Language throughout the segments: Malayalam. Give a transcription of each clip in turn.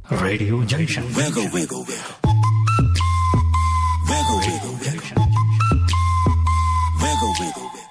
Radio Junction. Wiggle, wiggle, wiggle. Wiggle, wiggle, wiggle. Wiggle, wiggle, wiggle.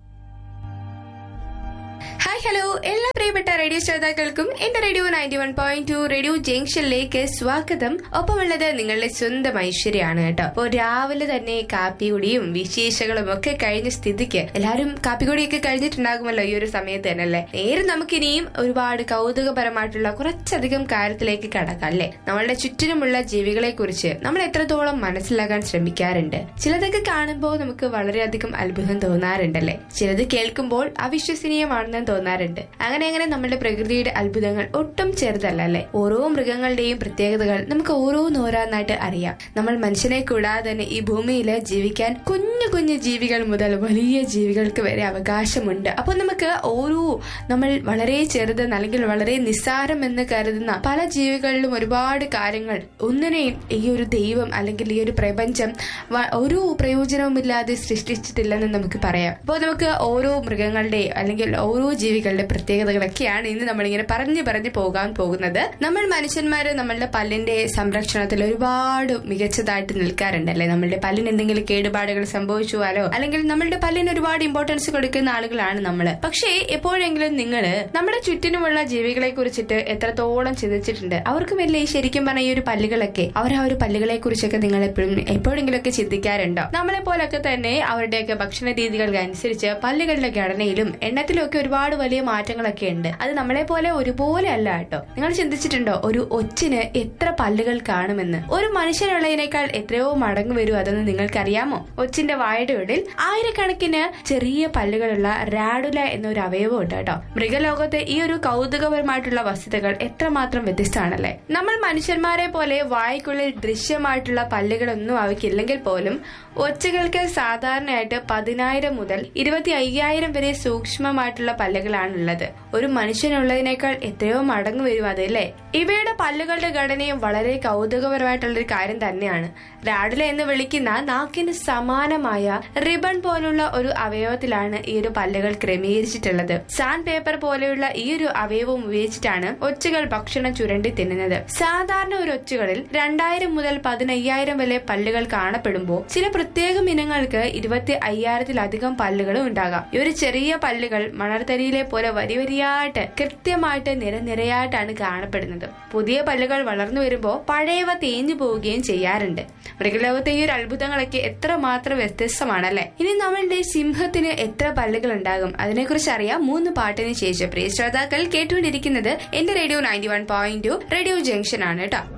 Hi hello എല്ലാ പ്രിയപ്പെട്ട റേഡിയോ ശ്രോതാക്കൾക്കും എന്റെ radio ninety one point two radio ജംഗ്ഷനിലേക്ക് സ്വാഗതം ഒപ്പമുള്ളത് നിങ്ങളുടെ സ്വന്തം ഐശ്വര്യാണ് കേട്ടോ അപ്പോൾ രാവിലെ തന്നെ കാപ്പികുടിയും വിശേഷങ്ങളും ഒക്കെ കഴിഞ്ഞ സ്ഥിതിക്ക് എല്ലാവരും കാപ്പികുടിയൊക്കെ കഴിഞ്ഞിട്ടുണ്ടാകുമല്ലോ ഈ ഒരു സമയത്ത് തന്നെ അല്ലേ നേരെ നമുക്കിനിയും ഒരുപാട് കൗതുകപരമായിട്ടുള്ള കുറച്ചധികം കാര്യത്തിലേക്ക് കടക്കാം അല്ലേ നമ്മളുടെ ചുറ്റിനുമുള്ള ജീവികളെ കുറിച്ച് നമ്മൾ എത്രത്തോളം മനസ്സിലാക്കാൻ ശ്രമിക്കാറുണ്ട് ചിലതൊക്കെ കാണുമ്പോൾ നമുക്ക് വളരെയധികം അത്ഭുതം തോന്നാറുണ്ടല്ലേ ചിലത് കേൾക്കുമ്പോൾ അവിശ്വസനീയമാണെന്ന് തോന്നാറുണ്ട് അങ്ങനെ അങ്ങനെ നമ്മുടെ പ്രകൃതിയുടെ അത്ഭുതങ്ങൾ ഒട്ടും ചെറുതല്ല അല്ലെ ഓരോ മൃഗങ്ങളുടെയും പ്രത്യേകതകൾ നമുക്ക് ഓരോന്നോരോന്നായിട്ട് അറിയാം നമ്മൾ മനുഷ്യനെ കൂടാതെ തന്നെ ഈ ഭൂമിയിൽ ജീവിക്കാൻ കുഞ്ഞു കുഞ്ഞു ജീവികൾ മുതൽ വലിയ ജീവികൾക്ക് വരെ അവകാശമുണ്ട് അപ്പൊ നമുക്ക് ഓരോ നമ്മൾ വളരെ ചെറുതെന്ന് അല്ലെങ്കിൽ വളരെ നിസ്സാരം എന്ന് കരുതുന്ന പല ജീവികളിലും ഒരുപാട് കാര്യങ്ങൾ ഒന്നിനെയും ഈ ഒരു ദൈവം അല്ലെങ്കിൽ ഈ ഒരു പ്രപഞ്ചം വ- ഒരു പ്രയോജനവുമില്ലാതെ സൃഷ്ടിച്ചിട്ടില്ലെന്ന് നമുക്ക് പറയാം അപ്പോൾ നമുക്ക് ഓരോ മൃഗങ്ങളുടെ അല്ലെങ്കിൽ ഓരോ ജീവികളുടെ പ്രത്യേകതകളൊക്കെയാണ് ഇന്ന് നമ്മളിങ്ങനെ പറഞ്ഞു പറഞ്ഞു പോകാൻ പോകുന്നത് നമ്മൾ മനുഷ്യന്മാര് നമ്മളുടെ പല്ലിന്റെ സംരക്ഷണത്തിൽ ഒരുപാട് മികച്ചതായിട്ട് നിൽക്കാറുണ്ട് അല്ലെ നമ്മളുടെ പല്ലിന് എന്തെങ്കിലും കേടുപാടുകൾ സംഭവിച്ചുവാലോ അല്ലെങ്കിൽ നമ്മളുടെ പല്ലിന് ഒരുപാട് ഇമ്പോർട്ടൻസ് കൊടുക്കുന്ന ആളുകളാണ് നമ്മള് പക്ഷേ എപ്പോഴെങ്കിലും നിങ്ങൾ നമ്മുടെ ചുറ്റിനുമുള്ള ജീവികളെ കുറിച്ചിട്ട് എത്രത്തോളം ചിന്തിച്ചിട്ടുണ്ട് അവർക്ക് വലിയ ശരിക്കും പറഞ്ഞ ഈ ഒരു പല്ലുകളൊക്കെ അവർ ആ ഒരു പല്ലുകളെ കുറിച്ചൊക്കെ നിങ്ങൾ എപ്പോഴും എപ്പോഴെങ്കിലുമൊക്കെ ചിന്തിക്കാറുണ്ടോ നമ്മളെ പോലൊക്കെ തന്നെ അവരുടെയൊക്കെ ഭക്ഷണ രീതികൾക്ക് അനുസരിച്ച് പല്ലുകളുടെ ഘടനയിലും എണ്ണത്തിലും ഒക്കെ ഒരുപാട് വലിയ മാറ്റങ്ങളൊക്കെ ഉണ്ട് അത് നമ്മളെ പോലെ ഒരുപോലെ അല്ല കേട്ടോ നിങ്ങൾ ചിന്തിച്ചിട്ടുണ്ടോ ഒരു ഒച്ചിന് എത്ര പല്ലുകൾ കാണുമെന്ന് ഒരു മനുഷ്യനുള്ളതിനേക്കാൾ എത്രയോ മടങ്ങ് വരും അതെന്ന് നിങ്ങൾക്കറിയാമോ ഒച്ചിന്റെ വായുടെ ഉള്ളിൽ ആയിരക്കണക്കിന് ചെറിയ പല്ലുകളുള്ള റാഡുല എന്നൊരു അവയവം ഉണ്ട് കേട്ടോ മൃഗലോകത്തെ ഈ ഒരു കൗതുകപരമായിട്ടുള്ള വസ്തുതകൾ എത്രമാത്രം വ്യത്യസ്തമാണല്ലേ നമ്മൾ മനുഷ്യന്മാരെ പോലെ വായ്ക്കുള്ളിൽ ദൃശ്യമായിട്ടുള്ള പല്ലുകളൊന്നും അവയ്ക്കില്ലെങ്കിൽ പോലും ഒച്ചകൾക്ക് സാധാരണയായിട്ട് പതിനായിരം മുതൽ ഇരുപത്തി അയ്യായിരം വരെ സൂക്ഷ്മമായിട്ടുള്ള പല്ലുകളാണുള്ളത് ഒരു മനുഷ്യനുള്ളതിനേക്കാൾ എത്രയോ മടങ്ങ് വരും അതല്ലേ ഇവയുടെ പല്ലുകളുടെ ഘടനയും വളരെ കൗതുകപരമായിട്ടുള്ള ഒരു കാര്യം തന്നെയാണ് റാഡുല എന്ന് വിളിക്കുന്ന നാക്കിന് സമാനമായ റിബൺ പോലുള്ള ഒരു അവയവത്തിലാണ് ഈ ഒരു പല്ലുകൾ ക്രമീകരിച്ചിട്ടുള്ളത് സാൻഡ് പേപ്പർ പോലെയുള്ള ഈ ഒരു അവയവം ഉപയോഗിച്ചിട്ടാണ് ഒച്ചുകൾ ഭക്ഷണം ചുരണ്ടി തിന്നുന്നത് സാധാരണ ഒരു ഒച്ചുകളിൽ രണ്ടായിരം മുതൽ പതിനയ്യായിരം വരെ പല്ലുകൾ കാണപ്പെടുമ്പോൾ ചില പ്രത്യേക ഇനങ്ങൾക്ക് ഇരുപത്തി അയ്യായിരത്തിലധികം പല്ലുകളും ഉണ്ടാകാം ഈ ഒരു ചെറിയ പല്ലുകൾ മണർത്തരിയിലെ പോലെ വരി വരിയായിട്ട് കൃത്യമായിട്ട് നിരനിരയായിട്ടാണ് കാണപ്പെടുന്നത് പുതിയ പല്ലുകൾ വളർന്നു വരുമ്പോൾ പഴയവ തേഞ്ഞു പോവുകയും ചെയ്യാറുണ്ട് മൃഗലോകത്തെ ഈ ഒരു അത്ഭുതങ്ങളൊക്കെ എത്രമാത്രം വ്യത്യസ്തമാണല്ലേ ഇനി നമ്മളുടെ സിംഹത്തിന് എത്ര പല്ലുകൾ ഉണ്ടാകും അതിനെക്കുറിച്ച് അറിയാം മൂന്ന് പാട്ടിന് ശേഷം പ്രിയ ശ്രോതാക്കൾ കേട്ടുകൊണ്ടിരിക്കുന്നത് എന്റെ radio ninety one point two radio junction ആണ് കേട്ടോ